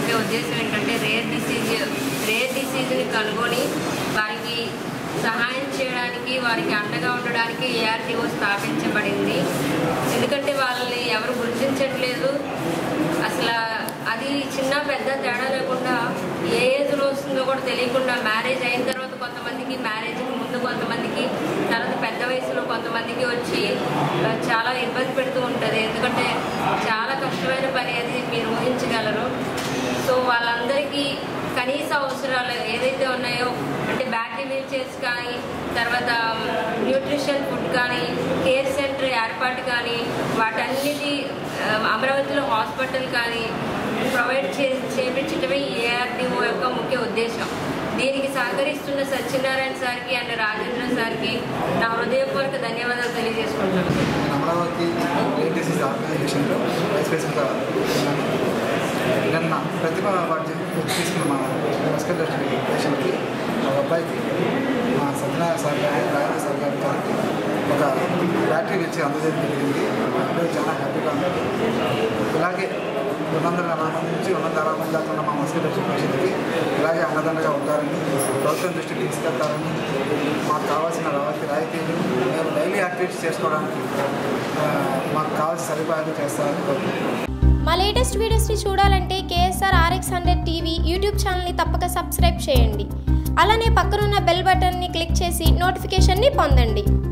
ముఖ్య ఉద్దేశం ఏంటంటే రేర్ డిసీజ్ రేర్ డిసీజ్ని కనుగొని వారికి సహాయం చేయడానికి వారికి అండగా ఉండడానికి ఏఆర్టీఓ స్థాపించబడింది ఎందుకంటే వాళ్ళని ఎవరు గుర్తించట్లేదు అసలు అది చిన్న పెద్ద తేడా లేకుండా ఏ ఏజ్లో వస్తుందో కూడా తెలియకుండా మ్యారేజ్ అయిన తర్వాత కొంతమందికి మ్యారేజ్కి ముందు కొంతమందికి తర్వాత పెద్ద వయసులో కొంతమందికి వచ్చి ఆ, చాలా ఇబ్బంది పెడుతూ ఉంటుంది ఎందుకంటే చాలా కష్టమైన పని అది మీరు ఊహించగలరు సో వాళ్ళందరికీ కనీస అవసరాలు ఏదైతే ఉన్నాయో అంటే బ్యాటరీ వీల్ చైర్స్ కానీ తర్వాత న్యూట్రిషన్ ఫుడ్ కానీ కేర్ సెంటర్ ఏర్పాటు కానీ వాటన్నిటి ఆ, అమరావతిలో హాస్పిటల్ కానీ ప్రొవైడ్ చే చేపించడమే ఏఆర్డిఓ యొక్క ముఖ్య ఉద్దేశం దీనికి సహకరిస్తున్న సత్యనారాయణ సార్కి అండ్ రాజేంద్ర సార్కి నా హృదయపూర్వక ధన్యవాదాలు తెలియజేసుకుంటున్నాను నేను అమరావతి రేట్ డిసీజ్ ఆర్గనైజేషన్లో వైస్ ప్రెసిడెంట్గా ఉన్నాను నిన్న ప్రతిభ అవార్డు తీసుకున్న మా మస్కర్ డిస్ట్రిక్ట్ పేషెంట్కి ఒక అబ్బాయికి మా సత్యనారాయణ సార్ గారి రాజేంద్ర సార్ గారి గారికి ఒక బ్యాటరీ ఇచ్చి అందజేయడం జరిగింది మా అబ్బాయి చాలా హ్యాపీగా ఉంది ఇలాగే రెండు వందల నలభై మంది నుంచి రెండు వందల అరవై మంది దాకా ఉన్న మా మస్కర్ డిస్ట్రిక్ట్ పేషెంట్కి ఇలాగే అండదండగా ఉంటారని ప్రభుత్వం దృష్టికి తీసుకెళ్తారని మాకు కావాల్సిన రావాల్సిన రాయితీలు మేము డైలీ యాక్టివిటీస్ చేసుకోవడానికి ఆ, మాకు కావాల్సిన సదుపాయాలు చేస్తారని కోరుకుంటున్నాను మా లేటెస్ట్ వీడియోస్ని చూడాలంటే KSR RX hundred TV YouTube ఛానల్ని తప్పక సబ్స్క్రైబ్ చేయండి అలానే పక్కనున్న బెల్ బటన్ని క్లిక్ చేసి నోటిఫికేషన్ని పొందండి